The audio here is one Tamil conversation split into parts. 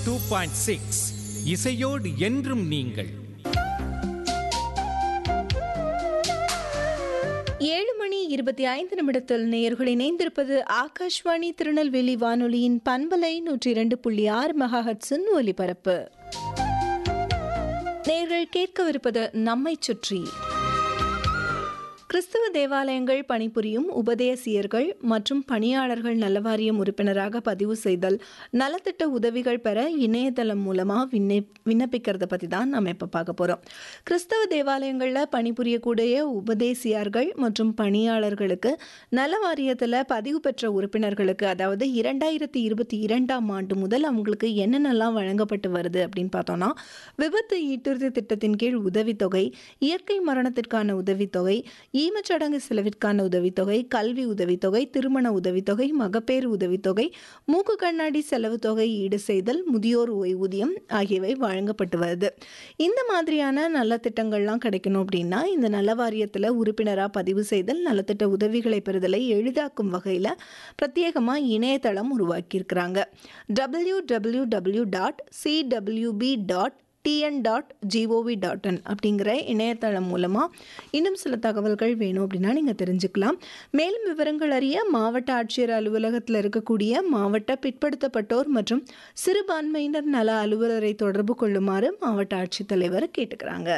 டூ பாயிண்ட் சிக்ஸ் இசையோடு என்றும் நீங்கள் ஏழு மணி இருபத்தி ஐந்து நிமிடத்தில் நேயர்கள் இணைந்திருப்பது ஆகாஷ்வாணி திருநெல்வேலி வானொலியின் பண்பலை நூற்றி இரண்டு புள்ளி ஆறு மெகாஹட்ஸின் ஒலிபரப்பு நேர்கள் கேட்கவிருப்பது நம்மை சுற்றி கிறிஸ்தவ தேவாலயங்கள் பணிபுரியும் உபதேசியர்கள் மற்றும் பணியாளர்கள் நலவாரியம் உறுப்பினராக பதிவு செய்தல் நலத்திட்ட உதவிகள் பெற இணையதளம் மூலமாக விண்ணை விண்ணப்பிக்கிறத பற்றி தான் நம்ம இப்போ பார்க்க போகிறோம் கிறிஸ்தவ தேவாலயங்களில் பணிபுரியக்கூடிய உபதேசியார்கள் மற்றும் பணியாளர்களுக்கு நலவாரியத்தில் பதிவு பெற்ற உறுப்பினர்களுக்கு அதாவது இரண்டாயிரத்தி இருபத்தி இரண்டாம் ஆண்டு முதல் அவங்களுக்கு என்னென்னலாம் வழங்கப்பட்டு வருது அப்படின்னு பார்த்தோம்னா விபத்து ஈட்டுறுதி திட்டத்தின் கீழ் உதவித்தொகை இயற்கை மரணத்திற்கான உதவித்தொகை ஈமச்சடங்கு செலவிற்கான உதவித்தொகை கல்வி உதவித்தொகை திருமண உதவித்தொகை மகப்பேறு உதவித்தொகை மூக்கு கண்ணாடி செலவு தொகை ஈடு செய்தல் முதியோர் ஓய்வூதியம் ஆகியவை வழங்கப்பட்டு வருது இந்த மாதிரியான நல்ல திட்டங்கள்லாம் கிடைக்கணும் அப்படின்னா இந்த நல வாரியத்தில் உறுப்பினராக பதிவு செய்தல் நலத்திட்ட உதவிகளை பெறுதலை எளிதாக்கும் வகையில் பிரத்யேகமாக இணையதளம் உருவாக்கியிருக்கிறாங்க W W W dot CWB dot TN dot GOV dot in அப்படிங்கிற இணையதளம் மூலமாக இன்னும் சில தகவல்கள் வேணும் அப்படின்னா நீங்கள் தெரிஞ்சுக்கலாம் மேலும் விவரங்கள் அறிய மாவட்ட ஆட்சியர் அலுவலகத்தில் இருக்கக்கூடிய மாவட்ட பிற்படுத்தப்பட்டோர் மற்றும் சிறுபான்மையினர் நல அலுவலரை தொடர்பு கொள்ளுமாறு மாவட்ட ஆட்சித்தலைவர் கேட்டுக்கிறாங்க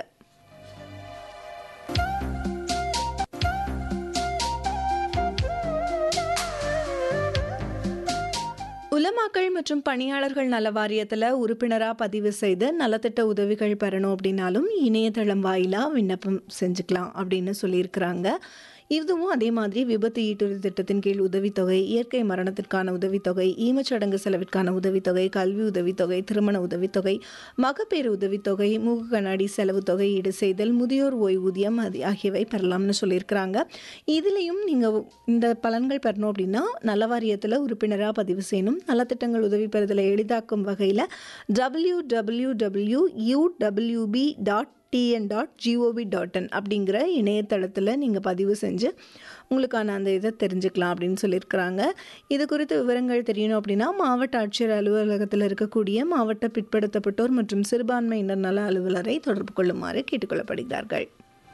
உலமாக்கள் மற்றும் பணியாளர்கள் நல வாரியத்தில் உறுப்பினராக பதிவு செய்து நலத்திட்ட உதவிகள் பெறணும் அப்படின்னாலும் இணையதளம் வாயிலாக விண்ணப்பம் செஞ்சுக்கலாம் அப்படின்னு சொல்லியிருக்கிறாங்க இதுவும் அதே மாதிரி விபத்து ஈட்டுறுதி திட்டத்தின் கீழ் உதவித்தொகை இயற்கை மரணத்திற்கான உதவித்தொகை ஈமச்சடங்கு செலவிற்கான உதவித்தொகை கல்வி உதவித்தொகை திருமண உதவித்தொகை மகப்பேறு உதவித்தொகை மூக்கு கண்ணாடி செலவு தொகை ஈடு செய்தல் முதியோர் ஓய்வூதியம் அது ஆகியவை பெறலாம்னு சொல்லியிருக்கிறாங்க இதுலேயும் நீங்கள் இந்த பலன்கள் பெறணும் அப்படின்னா நல வாரியத்தில் உறுப்பினராக பதிவு செய்யணும் நலத்திட்டங்கள் உதவி பெறுதலை எளிதாக்கும் வகையில் W W W UWB dot TN dot GOV dot in அப்படிங்கிற இணையதளத்தில் நீங்கள் பதிவு செஞ்சு உங்களுக்கான அந்த இதை தெரிஞ்சுக்கலாம் அப்படின்னு சொல்லியிருக்கிறாங்க இது குறித்த விவரங்கள் தெரியணும் அப்படின்னா மாவட்ட ஆட்சியர் அலுவலகத்தில் இருக்கக்கூடிய மாவட்ட பிற்படுத்தப்பட்டோர் மற்றும் சிறுபான்மையினர் நல அலுவலரை தொடர்பு கொள்ளுமாறு கேட்டுக்கொள்ளப்படுகிறார்கள்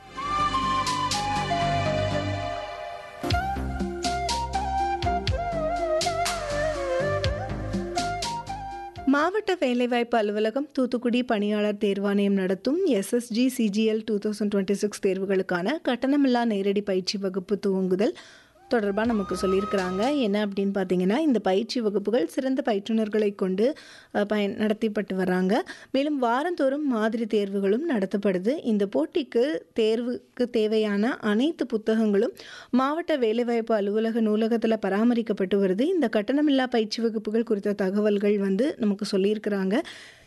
மாவட்ட வேலைவாய்ப்பு அலுவலகம் தூத்துக்குடி பணியாளர் தேர்வாணையம் நடத்தும் SSC CGL two thousand twenty six தேர்வுகளுக்கான கட்டணமில்லா நேரடி பயிற்சி வகுப்பு துவங்குதல் தொடர்பாக நமக்கு சொல்லியிருக்கிறாங்க என்ன அப்படின்னு பார்த்தீங்கன்னா இந்த பயிற்சி வகுப்புகள் சிறந்த பயிற்றுனர்களை கொண்டு அஹ், பயன் நடத்தப்பட்டு வராங்க மேலும் வாரந்தோறும் மாதிரி தேர்வுகளும் நடத்தப்படுது இந்த போட்டிக்கு தேர்வுக்கு தேவையான அனைத்து புத்தகங்களும் மாவட்ட வேலைவாய்ப்பு அலுவலக நூலகத்தில் பராமரிக்கப்பட்டு வருது இந்த கட்டணமில்லா பயிற்சி வகுப்புகள் குறித்த தகவல்கள் வந்து நமக்கு சொல்லியிருக்கிறாங்க